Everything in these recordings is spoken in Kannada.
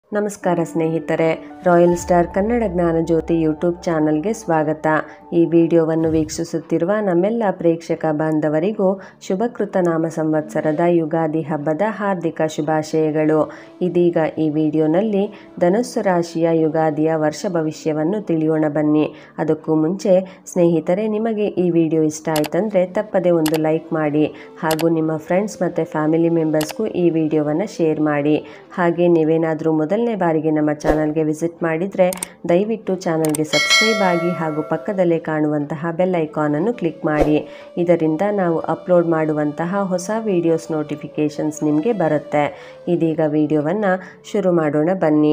ನಮಸ್ಕಾರ ಸ್ನೇಹಿತರೆ royal star Kannada Jnanajyothi YouTube ಚಾನಲ್ಗೆ ಸ್ವಾಗತ ಈ ವಿಡಿಯೋವನ್ನು ವೀಕ್ಷಿಸುತ್ತಿರುವ ನಮ್ಮೆಲ್ಲ ಪ್ರೇಕ್ಷಕ ಬಾಂಧವರಿಗೂ ಶುಭಕೃತ ನಾಮ ಸಂವತ್ಸರದ ಯುಗಾದಿ ಹಬ್ಬದ ಹಾರ್ದಿಕ ಶುಭಾಶಯಗಳು ಇದೀಗ ಈ ವಿಡಿಯೋನಲ್ಲಿ ಧನುಸ್ಸು ರಾಶಿಯ ಯುಗಾದಿಯ ವರ್ಷ ಭವಿಷ್ಯವನ್ನು ತಿಳಿಯೋಣ ಬನ್ನಿ ಅದಕ್ಕೂ ಮುಂಚೆ ಸ್ನೇಹಿತರೆ ನಿಮಗೆ ಈ ವಿಡಿಯೋ ಇಷ್ಟ ಆಯ್ತಂದರೆ ತಪ್ಪದೆ ಒಂದು ಲೈಕ್ ಮಾಡಿ ಹಾಗೂ ನಿಮ್ಮ ಫ್ರೆಂಡ್ಸ್ ಮತ್ತು ಫ್ಯಾಮಿಲಿ ಮೆಂಬರ್ಸ್ಗೂ ಈ ವಿಡಿಯೋವನ್ನು ಶೇರ್ ಮಾಡಿ ಹಾಗೆ ನೀವೇನಾದರೂ ಮೊದಲನೇ ಬಾರಿಗೆ ನಮ್ಮ ಚಾನಲ್ಗೆ ವಿಸಿಟ್ ಮಾಡಿದರೆ ದಯವಿಟ್ಟು ಚಾನಲ್ಗೆ ಸಬ್ಸ್ಕ್ರೈಬ್ ಆಗಿ ಹಾಗೂ ಪಕ್ಕದಲ್ಲೇ ಕಾಣುವಂತಹ ಬೆಲ್ ಐಕಾನನ್ನು ಕ್ಲಿಕ್ ಮಾಡಿ ಇದರಿಂದ ನಾವು ಅಪ್ಲೋಡ್ ಮಾಡುವಂತಹ ಹೊಸ ವಿಡಿಯೋಸ್ ನೋಟಿಫಿಕೇಷನ್ಸ್ ನಿಮಗೆ ಬರುತ್ತೆ ಇದೀಗ ವಿಡಿಯೋವನ್ನು ಶುರು ಮಾಡೋಣ ಬನ್ನಿ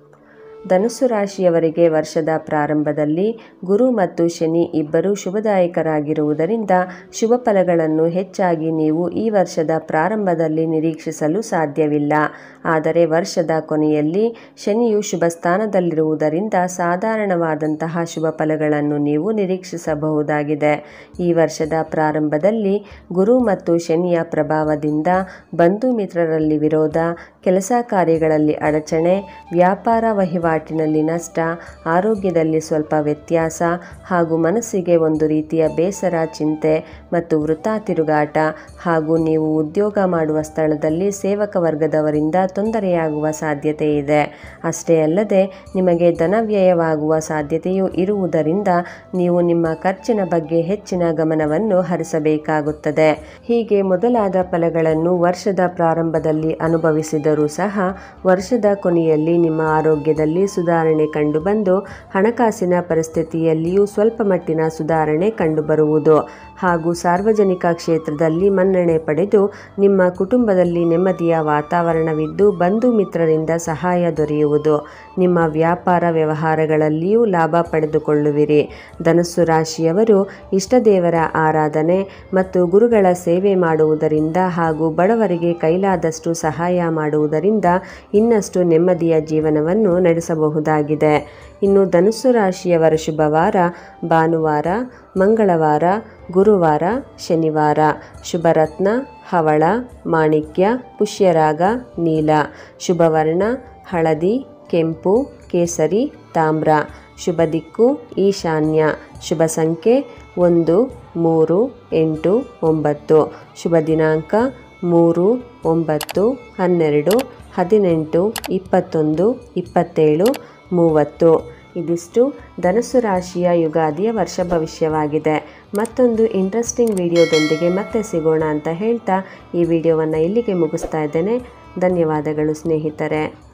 ಧನುಸ್ಸು ರಾಶಿಯವರಿಗೆ ವರ್ಷದ ಪ್ರಾರಂಭದಲ್ಲಿ ಗುರು ಮತ್ತು ಶನಿ ಇಬ್ಬರೂ ಶುಭದಾಯಕರಾಗಿರುವುದರಿಂದ ಶುಭ ಫಲಗಳನ್ನು ಹೆಚ್ಚಾಗಿ ನೀವು ಈ ವರ್ಷದ ಪ್ರಾರಂಭದಲ್ಲಿ ನಿರೀಕ್ಷಿಸಲು ಸಾಧ್ಯವಿಲ್ಲ ಆದರೆ ವರ್ಷದ ಕೊನೆಯಲ್ಲಿ ಶನಿಯು ಶುಭ ಸ್ಥಾನದಲ್ಲಿರುವುದರಿಂದ ಸಾಧಾರಣವಾದಂತಹ ಶುಭ ಫಲಗಳನ್ನು ನೀವು ನಿರೀಕ್ಷಿಸಬಹುದಾಗಿದೆ ಈ ವರ್ಷದ ಪ್ರಾರಂಭದಲ್ಲಿ ಗುರು ಮತ್ತು ಶನಿಯ ಪ್ರಭಾವದಿಂದ ಬಂಧು ಮಿತ್ರರಲ್ಲಿ ವಿರೋಧ ಕೆಲಸ ಕಾರ್ಯಗಳಲ್ಲಿ ಅಡಚಣೆ ವ್ಯಾಪಾರ ವಹಿವಾಟಿನಲ್ಲಿ ನಷ್ಟ ಆರೋಗ್ಯದಲ್ಲಿ ಸ್ವಲ್ಪ ವ್ಯತ್ಯಾಸ ಹಾಗೂ ಮನಸ್ಸಿಗೆ ಒಂದು ರೀತಿಯ ಬೇಸರ ಚಿಂತೆ ಮತ್ತು ವೃಥಾ ತಿರುಗಾಟ ಹಾಗೂ ನೀವು ಉದ್ಯೋಗ ಮಾಡುವ ಸ್ಥಳದಲ್ಲಿ ಸೇವಕ ವರ್ಗದವರಿಂದ ತೊಂದರೆಯಾಗುವ ಸಾಧ್ಯತೆ ಇದೆ ಅಷ್ಟೇ ಅಲ್ಲದೆ ನಿಮಗೆ ಧನ ವ್ಯಯವಾಗುವ ಸಾಧ್ಯತೆಯೂ ಇರುವುದರಿಂದ ನೀವು ನಿಮ್ಮ ಖರ್ಚಿನ ಬಗ್ಗೆ ಹೆಚ್ಚಿನ ಗಮನವನ್ನು ಹರಿಸಬೇಕಾಗುತ್ತದೆ ಹೀಗೆ ಮೊದಲಾದ ಫಲಗಳನ್ನು ವರ್ಷದ ಪ್ರಾರಂಭದಲ್ಲಿ ಅನುಭವಿಸಿದರೂ ಸಹ ವರ್ಷದ ಕೊನೆಯಲ್ಲಿ ನಿಮ್ಮ ಆರೋಗ್ಯದಲ್ಲಿ ಸುಧಾರಣೆ ಕಂಡುಬಂದು ಹಣಕಾಸಿನ ಪರಿಸ್ಥಿತಿಯಲ್ಲಿಯೂ ಸ್ವಲ್ಪ ಮಟ್ಟಿನ ಸುಧಾರಣೆ ಕಂಡುಬರುವುದು ಹಾಗೂ ಸಾರ್ವಜನಿಕ ಕ್ಷೇತ್ರದಲ್ಲಿ ಮನ್ನಣೆ ಪಡೆದು ನಿಮ್ಮ ಕುಟುಂಬದಲ್ಲಿ ನೆಮ್ಮದಿಯ ವಾತಾವರಣವಿದ್ದು ಬಂಧು ಮಿತ್ರರಿಂದ ಸಹಾಯ ದೊರೆಯುವುದು ನಿಮ್ಮ ವ್ಯಾಪಾರ ವ್ಯವಹಾರಗಳಲ್ಲಿಯೂ ಲಾಭ ಪಡೆದುಕೊಳ್ಳುವಿರಿ ಧನಸ್ಸು ರಾಶಿಯವರು ಇಷ್ಟದೇವರ ಆರಾಧನೆ ಮತ್ತು ಗುರುಗಳ ಸೇವೆ ಮಾಡುವುದರಿಂದ ಹಾಗೂ ಬಡವರಿಗೆ ಕೈಲಾದಷ್ಟು ಸಹಾಯ ಮಾಡುವುದರಿಂದ ಇನ್ನಷ್ಟು ನೆಮ್ಮದಿಯ ಜೀವನವನ್ನು ನಡೆಸಬಹುದಾಗಿದೆ ಇನ್ನು ಧನುಸ್ಸು ರಾಶಿಯವರ ಶುಭವಾರ ಭಾನುವಾರ ಮಂಗಳವಾರ ಗುರುವಾರ ಶನಿವಾರ ಶುಭರತ್ನ ಹವಳ ಮಾಣಿಕ್ಯ ಪುಷ್ಯರಾಗ ನೀಲ ಶುಭವರ್ಣ ಹಳದಿ ಕೆಂಪು ಕೇಸರಿ ತಾಮ್ರ ಶುಭ ದಿಕ್ಕು ಈಶಾನ್ಯ ಶುಭ ಸಂಖ್ಯೆ ಒಂದು ಮೂರು ಎಂಟು ಒಂಬತ್ತು ಶುಭ ದಿನಾಂಕ ಮೂರು ಒಂಬತ್ತು ಹನ್ನೆರಡು ಹದಿನೆಂಟು ಇಪ್ಪತ್ತೊಂದು ಇಪ್ಪತ್ತೇಳು ಮೂವತ್ತು ಇದಿಷ್ಟು ಧನಸ್ಸು ರಾಶಿಯ ಯುಗಾದಿಯ ವರ್ಷ ಭವಿಷ್ಯವಾಗಿದೆ ಮತ್ತೊಂದು ಇಂಟ್ರೆಸ್ಟಿಂಗ್ ವಿಡಿಯೋದೊಂದಿಗೆ ಮತ್ತೆ ಸಿಗೋಣ ಅಂತ ಹೇಳ್ತಾ ಈ ವಿಡಿಯೋವನ್ನು ಇಲ್ಲಿಗೆ ಮುಗಿಸ್ತಾ ಇದ್ದೇನೆ ಧನ್ಯವಾದಗಳು ಸ್ನೇಹಿತರೆ